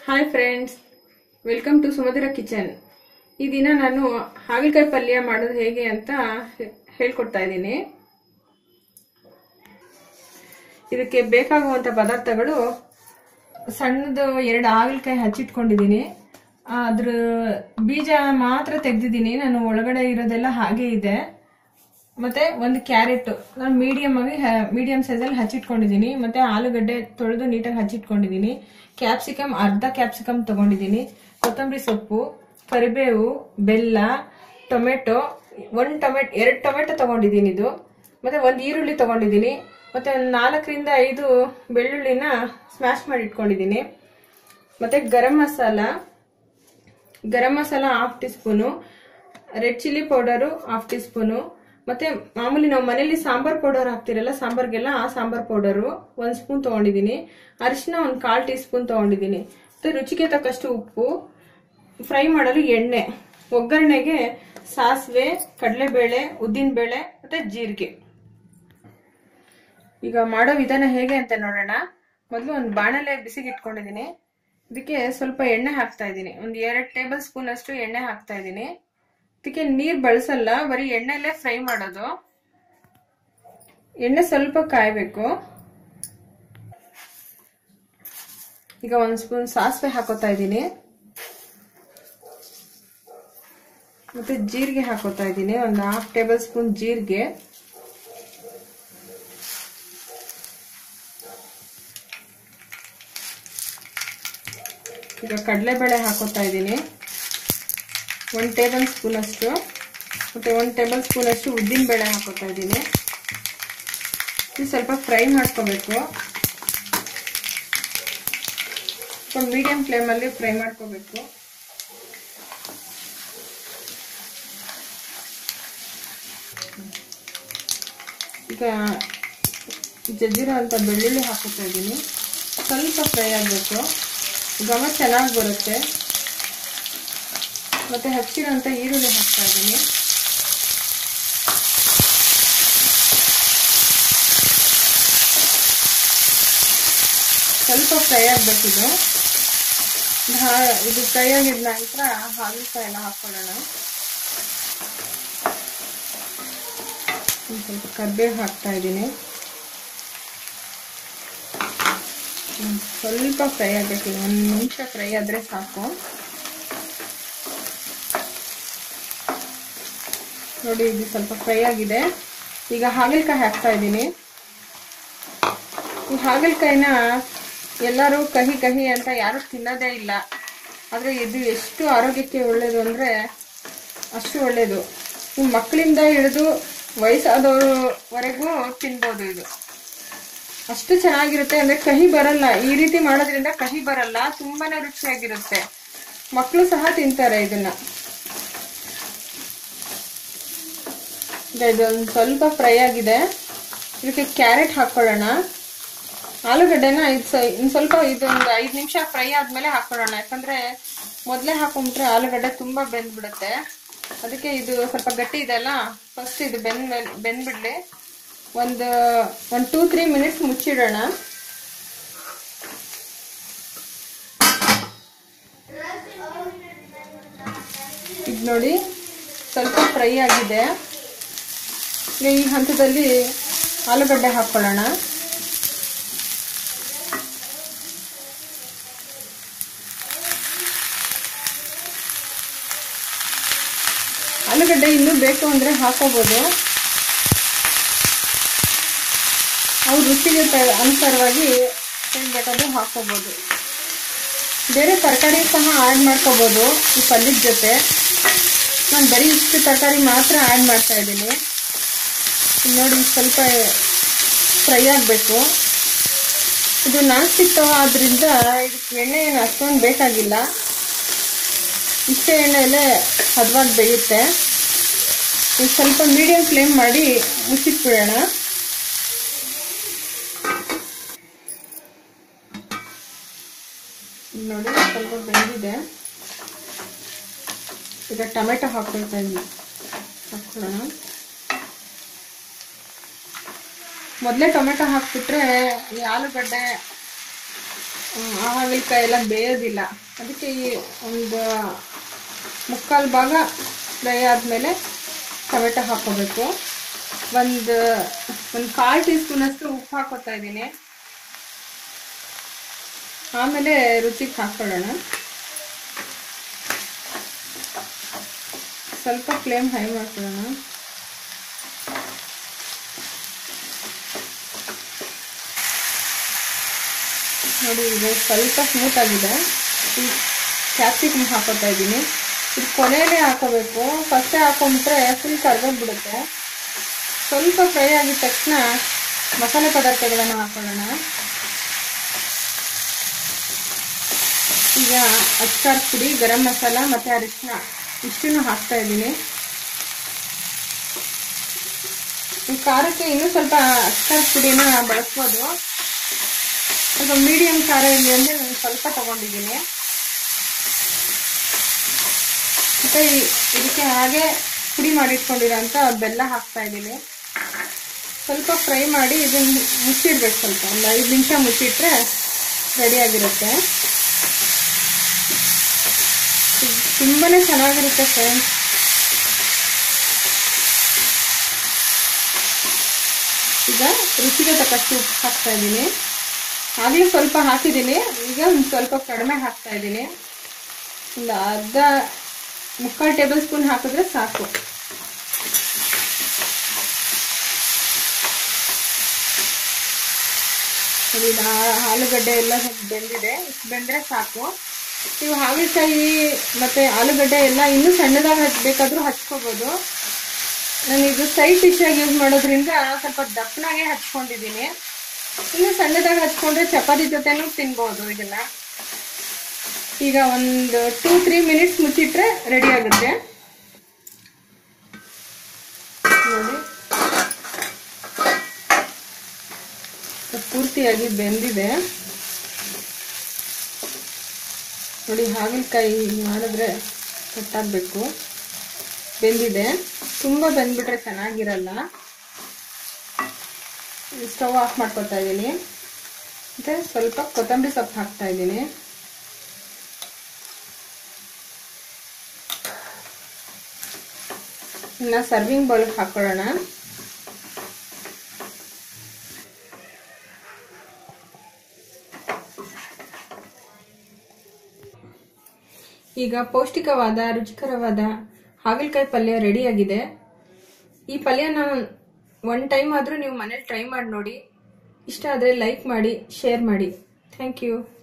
hi friends welcome to Sumadhura kitchen ಈ ದಿನ ನಾನು ಹಾಗಲಕಾಯಿ ಪಲ್ಯ ಮಾಡೋದು ಹೇಗೆ ಅಂತ ಹೇ- ಹೇಳ್ಕೊಡ್ತಾ ಇದ್ದೀನಿ ಇದಕ್ಕೆ ಬೇಕಾಗುವಂಥ ಪದಾರ್ಥಗಳು ಸಣ್ಣದು ಎರಡು ಹಾಗಲಕಾಯಿ ಹಚ್ಚಿಟ್ಕೊಂಡಿದ್ದೀನಿ ಅದ್ರ ಬೀಜ ಮಾತ್ರ ತೆಗ್ದಿದ್ದೀನಿ ನಾನು ಒಳಗಡೆ ಇರೋದೆಲ್ಲ ಹಾಗೆ ಇದೆ ಮತ್ತೆ ಒಂದು ಕ್ಯಾರೆಟ್ ನಾನು ಮೀಡಿಯಮ್ ಆಗಿ ಮೀಡಿಯಂ ಸೈಜಲ್ಲಿ ಹಚ್ಚಿಟ್ಕೊಂಡಿದ್ದೀನಿ ಮತ್ತೆ ಆಲೂಗಡ್ಡೆ ತೊಳೆದು ನೀಟಾಗಿ ಹಚ್ಚಿಟ್ಕೊಂಡಿದ್ದೀನಿ ಕ್ಯಾಪ್ಸಿಕಮ್ ಅರ್ಧ ಕ್ಯಾಪ್ಸಿಕಮ್ ತಗೊಂಡಿದ್ದೀನಿ ಕೊತ್ತಂಬರಿ ಸೊಪ್ಪು ಕರಿಬೇವು ಬೆಲ್ಲ ಟೊಮೆಟೊ ಒಂದು ಟೊಮೆಟೊ ಎರಡು ಟೊಮೆಟೊ ತಗೊಂಡಿದ್ದೀನಿ ಇದು ಮತ್ತೆ ಒಂದು ಈರುಳ್ಳಿ ತಗೊಂಡಿದ್ದೀನಿ ಮತ್ತೆ ಒಂದು ನಾಲ್ಕರಿಂದ ಐದು ಬೆಳ್ಳುಳ್ಳಿನ ಸ್ಮ್ಯಾಶ್ ಮಾಡಿ ಇಟ್ಕೊಂಡಿದ್ದೀನಿ ಮತ್ತೆ garam masala garam masala half teaspoon red chilli powder half teaspoon ಮತ್ತೆ ಮಾಮೂಲಿ ನಾವು ಮನೇಲಿ ಸಾಂಬಾರ್ ಪೌಡರ್ ಹಾಕ್ತಿರಲ್ಲ ಸಾಂಬಾರ್ಗೆಲ್ಲ ಆ ಸಾಂಬಾರ್ ಪೌಡರು ಒಂದು ಸ್ಪೂನ್ ತಗೊಂಡಿದ್ದೀನಿ ಅರಿಶಿನ ಒಂದು ಕಾಲು ಟೀ ಸ್ಪೂನ್ ತಗೊಂಡಿದ್ದೀನಿ ಮತ್ತೆ ರುಚಿಗೆ ತಕ್ಕಷ್ಟು ಉಪ್ಪು ಫ್ರೈ ಮಾಡಲು ಎಣ್ಣೆ ಒಗ್ಗರಣೆಗೆ ಸಾಸಿವೆ ಕಡಲೆಬೇಳೆ ಉದ್ದಿನಬೇಳೆ ಮತ್ತೆ ಜೀರಿಗೆ ಈಗ ಮಾಡೋ ವಿಧಾನ ಹೇಗೆ ಅಂತ ನೋಡೋಣ ಮೊದಲು ಒಂದು ಬಾಣಲೆ ಬಿಸಿಗೆ ಇಟ್ಕೊಂಡಿದ್ದೀನಿ ಇದಕ್ಕೆ ಸ್ವಲ್ಪ ಎಣ್ಣೆ ಹಾಕ್ತಾ ಇದ್ದೀನಿ ಒಂದು ಎರಡು ಟೇಬಲ್ ಸ್ಪೂನ್ ಅಷ್ಟು ಎಣ್ಣೆ ಹಾಕ್ತಾ ಇದ್ದೀನಿ ಇದಕ್ಕೆ ನೀರು ಬಳಸಲ್ಲ ಬರೀ ಎಣ್ಣೆಲ್ಲೇ ಫ್ರೈ ಮಾಡೋದು ಎಣ್ಣೆ ಸ್ವಲ್ಪ ಕಾಯಬೇಕು ಈಗ ಒಂದು ಸ್ಪೂನ್ ಸಾಸಿವೆ ಹಾಕೋತಾ ಇದ್ದೀನಿ ಮತ್ತೆ ಜೀರಿಗೆ ಹಾಕೋತಾ ಇದ್ದೀನಿ ಒಂದು ಹಾಫ್ ಟೇಬಲ್ ಸ್ಪೂನ್ ಜೀರಿಗೆ ಈಗ ಕಡಲೆಬೇಳೆ ಹಾಕೋತಾ ಇದ್ದೀನಿ ಒಂದು ಟೇಬಲ್ ಸ್ಪೂನ್ ಅಷ್ಟು ಮತ್ತು ಒಂದು ಟೇಬಲ್ ಸ್ಪೂನ್ ಅಷ್ಟು ಉದ್ದಿನ ಬೇಳೆ ಹಾಕೋತಾ ಇದ್ದೀನಿ ಇದು ಸ್ವಲ್ಪ ಫ್ರೈ ಮಾಡ್ಕೋಬೇಕು ಸ್ವಲ್ಪ ಮೀಡಿಯಂ ಫ್ಲೇಮಲ್ಲಿ ಫ್ರೈ ಮಾಡ್ಕೋಬೇಕು ಈಗ ಜಜ್ಜಿರೋ ಅಂತ ಬೆಳ್ಳುಳ್ಳಿ ಹಾಕೋತಾ ಇದ್ದೀನಿ ಸ್ವಲ್ಪ ಫ್ರೈ ಆಗಬೇಕು ಘಮ ಚೆನ್ನಾಗಿ ಬರುತ್ತೆ ಮತ್ತೆ ಹಚ್ಚಿರೋಂಥ ಈರುಳ್ಳಿ ಹಾಕ್ತಾ ಇದ್ದೀನಿ ಸ್ವಲ್ಪ ಫ್ರೈ ಆಗಬೇಕಿದು ಇದು ಫ್ರೈ ಆಗಿದ ನಂತರ ಹಾಗಲಕಾಯಿ ಎಲ್ಲ ಹಾಕ್ಕೊಳ್ಳೋಣ ಒಂದು ಸ್ವಲ್ಪ ಕರ್ಬೇವು ಹಾಕ್ತಾ ಇದ್ದೀನಿ ಸ್ವಲ್ಪ ಫ್ರೈ ಆಗಬೇಕು ಒಂದು ನಿಮಿಷ ಫ್ರೈ ಆದರೆ ಸಾಕು ನೋಡಿ ಇದು ಸ್ವಲ್ಪ ಫ್ರೈ ಆಗಿದೆ ಈಗ ಹಾಗಲಕಾಯಿ ಹಾಕ್ತಾ ಇದ್ದೀನಿ ಈ ಹಾಗಲಕಾಯಿನ ಎಲ್ಲರೂ ಕಹಿ ಕಹಿ ಅಂತ ಯಾರು ತಿನ್ನೋದೇ ಇಲ್ಲ ಆದರೆ ಇದು ಎಷ್ಟು ಆರೋಗ್ಯಕ್ಕೆ ಒಳ್ಳೆಯದು ಅಂದರೆ ಅಷ್ಟು ಒಳ್ಳೆಯದು ಈ ಮಕ್ಕಳಿಂದ ಹಿಡಿದು ವಯಸ್ಸಾದವರವರೆಗೂ ತಿನ್ಬೋದು ಇದು ಅಷ್ಟು ಚೆನ್ನಾಗಿರುತ್ತೆ ಅಂದ್ರೆ ಕಹಿ ಬರಲ್ಲ ಈ ರೀತಿ ಮಾಡೋದ್ರಿಂದ ಕಹಿ ಬರಲ್ಲ ತುಂಬಾನೇ ರುಚಿಯಾಗಿರುತ್ತೆ ಮಕ್ಕಳು ಸಹ ತಿಂತಾರೆ ಇದನ್ನ ಇದೊಂದು ಸ್ವಲ್ಪ ಫ್ರೈ ಆಗಿದೆ ಇದಕ್ಕೆ ಕ್ಯಾರೆಟ್ ಹಾಕೊಳ್ಳೋಣ ಆಲೂಗಡ್ಡೆನ ಇದು ಇನ್ನು ಸ್ವಲ್ಪ ಇದೊಂದು ಐದು ನಿಮಿಷ ಫ್ರೈ ಆದ್ಮೇಲೆ ಹಾಕೊಳ್ಳೋಣ ಯಾಕಂದ್ರೆ ಮೊದಲೇ ಹಾಕೊಂಡ್ಬಿಟ್ರೆ ಆಲೂಗಡ್ಡೆ ತುಂಬಾ ಬೆಂದ್ಬಿಡುತ್ತೆ ಅದಕ್ಕೆ ಇದು ಸ್ವಲ್ಪ ಗಟ್ಟಿ ಇದೆ ಅಲ್ಲ ಫಸ್ಟ್ ಇದು ಬೆಂದ್ ಮೇಲೆ ಬೆಂದ್ಬಿಡ್ಲಿ ಒಂದು ಒಂದು ಟೂ ತ್ರೀ ಮಿನಿಟ್ಸ್ ಮುಚ್ಚಿಡೋಣ ಇದು ನೋಡಿ ಸ್ವಲ್ಪ ಫ್ರೈ ಆಗಿದೆ ಈಗ ಈ ಹಂತದಲ್ಲಿ ಆಲೂಗಡ್ಡೆ ಹಾಕ್ಕೊಳ್ಳೋಣ ಆಲೂಗಡ್ಡೆ ಇನ್ನೂ ಬೇಕು ಅಂದರೆ ಹಾಕೋಬೋದು ಅವ್ರ ರುಚಿಗೆ ಅನುಸಾರವಾಗಿ ಏನು ಬೇಕಾದ್ರೂ ಹಾಕೋಬೋದು ಬೇರೆ ತರಕಾರಿ ಸಹ ಆ್ಯಡ್ ಮಾಡ್ಕೋಬೋದು ಈ ಪಲ್ಯದ ಜೊತೆ ನಾನು ಬರೀ ಇಷ್ಟು ತರಕಾರಿ ಮಾತ್ರ ಆ್ಯಡ್ ಮಾಡ್ತಾ ಇದ್ದೀನಿ ನೋಡಿ ಸ್ವಲ್ಪ ಫ್ರೈ ಆಗಬೇಕು ಇದು ನಾನ್ ಸ್ಟಿಕ್ ತವ ಆದ್ದರಿಂದ ಇದಕ್ಕೆ ಎಣ್ಣೆ ಏನು ಅಷ್ಟೊಂದು ಬೇಕಾಗಿಲ್ಲ ಇಷ್ಟೇ ಎಣ್ಣೆಯಲ್ಲೇ ಹದವಾಗಿ ಬೇಯುತ್ತೆ ಇದು ಸ್ವಲ್ಪ ಮೀಡಿಯಂ ಫ್ಲೇಮ್ ಮಾಡಿ ಮುಚ್ಚಿಟ್ಬಿಡೋಣ ನೋಡಿ ಸ್ವಲ್ಪ ಬೆಂದಿದೆ ಈಗ ಟೊಮೆಟೊ ಹಾಕ್ಕೊಳ್ತಾ ಇದ್ದೀನಿ ಹಾಕ್ಕೊಳ್ಳೋಣ ಮೊದಲೇ ಟೊಮೆಟೊ ಹಾಕ್ಬಿಟ್ರೆ ಈ ಆಲೂಗಡ್ಡೆ ಆ ಹಾಗಲಕಾಯಿ ಎಲ್ಲ ಬೇಯೋದಿಲ್ಲ ಅದಕ್ಕೆ ಈ ಒಂದು ಮುಕ್ಕಾಲು ಭಾಗ ಫ್ರೈ ಆದಮೇಲೆ ಟೊಮೆಟೊ ಹಾಕೋಬೇಕು ಒಂದು ಒಂದು ಕಾಲು ಟೀ ಸ್ಪೂನಷ್ಟು ಉಪ್ಪು ಹಾಕೋತಾ ಇದ್ದೀನಿ ಆಮೇಲೆ ರುಚಿಗೆ ಹಾಕ್ಕೊಳ್ಳೋಣ ಸ್ವಲ್ಪ ಫ್ಲೇಮ್ ಹೈ ಮಾಡ್ಕೊಳ್ಳೋಣ ನೋಡಿ ಈಗ ಸ್ವಲ್ಪ ಸ್ಮೂತ್ ಆಗಿದೆ ಈ ಕ್ಯಾಪ್ಸಿಕಮ್ ಹಾಕೋತಾ ಇದ್ದೀನಿ ಇದು ಕೊನೆಯಲ್ಲೇ ಹಾಕೋಬೇಕು ಫಸ್ಟೇ ಹಾಕೊಂಡ್ಬಿಟ್ರೆ ಫುಲ್ ಕರ್ಗೋಗ್ಬಿಡುತ್ತೆ ಸ್ವಲ್ಪ ಫ್ರೈ ಆಗಿದ ತಕ್ಷಣ ಮಸಾಲೆ ಪದಾರ್ಥಗಳನ್ನು ಹಾಕೊಳ್ಳೋಣ ಈಗ ಅಚ್ಚಾರ ಪುಡಿ ಗರಂ ಮಸಾಲ ಮತ್ತು ಅರಿಶಿನ ಇಷ್ಟನ್ನು ಹಾಕ್ತಾ ಇದ್ದೀನಿ ಈ ಖಾರಕ್ಕೆ ಇನ್ನೂ ಸ್ವಲ್ಪ ಅಚ್ಚಾರ ಪುಡಿನ ಬಳಸ್ಬೋದು ಸ್ವಲ್ಪ ಮೀಡಿಯಂ ಖಾರ ಇಲ್ಲಿ ಅಂದರೆ ನಾನು ಸ್ವಲ್ಪ ತಗೊಂಡಿದ್ದೀನಿ ಮತ್ತು ಇದಕ್ಕೆ ಹಾಗೆ ಪುಡಿ ಮಾಡಿಟ್ಕೊಂಡಿರೋಂಥ ಬೆಲ್ಲ ಹಾಕ್ತಾ ಇದ್ದೀನಿ ಸ್ವಲ್ಪ ಫ್ರೈ ಮಾಡಿ ಇದನ್ನು ಮುಚ್ಚಿಡ್ಬೇಕು ಸ್ವಲ್ಪ ಒಂದು ಐದು ನಿಮಿಷ ಮುಚ್ಚಿಟ್ರೆ ರೆಡಿಯಾಗಿರುತ್ತೆ ತುಂಬಾ ಚೆನ್ನಾಗಿರುತ್ತೆ ಫ್ರೆಂಡ್ಸ್ ಈಗ ರುಚಿಗೆ ತಕ್ಕಷ್ಟು ಉಪ್ಪು ಹಾಕ್ತಾ ಇದ್ದೀನಿ ಆಗಲೇ ಸ್ವಲ್ಪ ಹಾಕಿದ್ದೀನಿ ಈಗ ಒಂದು ಸ್ವಲ್ಪ ಕಡಿಮೆ ಹಾಕ್ತಾ ಇದ್ದೀನಿ ಒಂದು ಅರ್ಧ ಮುಕ್ಕಾಲು ಟೇಬಲ್ ಸ್ಪೂನ್ ಹಾಕಿದ್ರೆ ಸಾಕು ನೋಡಿ ಆಲೂಗಡ್ಡೆ ಎಲ್ಲ ಬೆಂದಿದೆ ಇಷ್ಟು ಬೆಂದರೆ ಸಾಕು ನೀವು ಹಾಗಲಕಾಯಿ ಮತ್ತು ಆಲೂಗಡ್ಡೆ ಎಲ್ಲ ಇನ್ನೂ ಸಣ್ಣದಾಗಿ ಹಚ್ಚಬೇಕಾದ್ರೂ ಹಚ್ಕೋಬೋದು ನಾನು ಇದು ಸೈಡ್ ಡಿಶ್ಶಾಗಿ ಯೂಸ್ ಮಾಡೋದ್ರಿಂದ ಸ್ವಲ್ಪ ದಪ್ಪನಾಗೆ ಹಚ್ಕೊಂಡಿದ್ದೀನಿ ಇನ್ನು ಸಣ್ಣದಾಗಿ ಹಚ್ಕೊಂಡ್ರೆ ಚಪಾತಿ ಜೊತೆನೂ ತಿನ್ಬೋದು ಇದನ್ನ ಈಗ ಒಂದು ಟೂ ತ್ರೀ ಮಿನಿಟ್ಸ್ ಮುಚ್ಚಿಟ್ರೆ ರೆಡಿ ಆಗುತ್ತೆ ನೋಡಿ ಪೂರ್ತಿಯಾಗಿ ಬೆಂದಿದೆ ನೋಡಿ ಹಾಗಲಕಾಯಿ ಮಾಡಿದ್ರೆ ಕಟ್ಟಾಗಬೇಕು ಬೆಂದಿದೆ ತುಂಬ ಬೆಂದ್ಬಿಟ್ರೆ ಚೆನ್ನಾಗಿರಲ್ಲ ಸ್ಟವ್ ಆಫ್ ಮಾಡ್ಕೊತಾ ಇದ್ದೀನಿ ಮತ್ತು ಸ್ವಲ್ಪ ಕೊತ್ತಂಬರಿ ಸೊಪ್ಪು ಹಾಕ್ತಾ ಇದ್ದೀನಿ ಇನ್ನು ಸರ್ವಿಂಗ್ ಬೌಲ್ಗೆ ಹಾಕೊಳ್ಳೋಣ ಈಗ ಪೌಷ್ಟಿಕವಾದ ರುಚಿಕರವಾದ ಹಾಗಲಕಾಯಿ ಪಲ್ಯ ರೆಡಿಯಾಗಿದೆ ಈ ಪಲ್ಯನ ಒನ್ ಟೈಮ್ ಆದರೂ ನೀವು ಮನೇಲಿ ಟ್ರೈ ಮಾಡಿ ನೋಡಿ ಇಷ್ಟ ಆದರೆ ಲೈಕ್ ಮಾಡಿ ಶೇರ್ ಮಾಡಿ ಥ್ಯಾಂಕ್ ಯು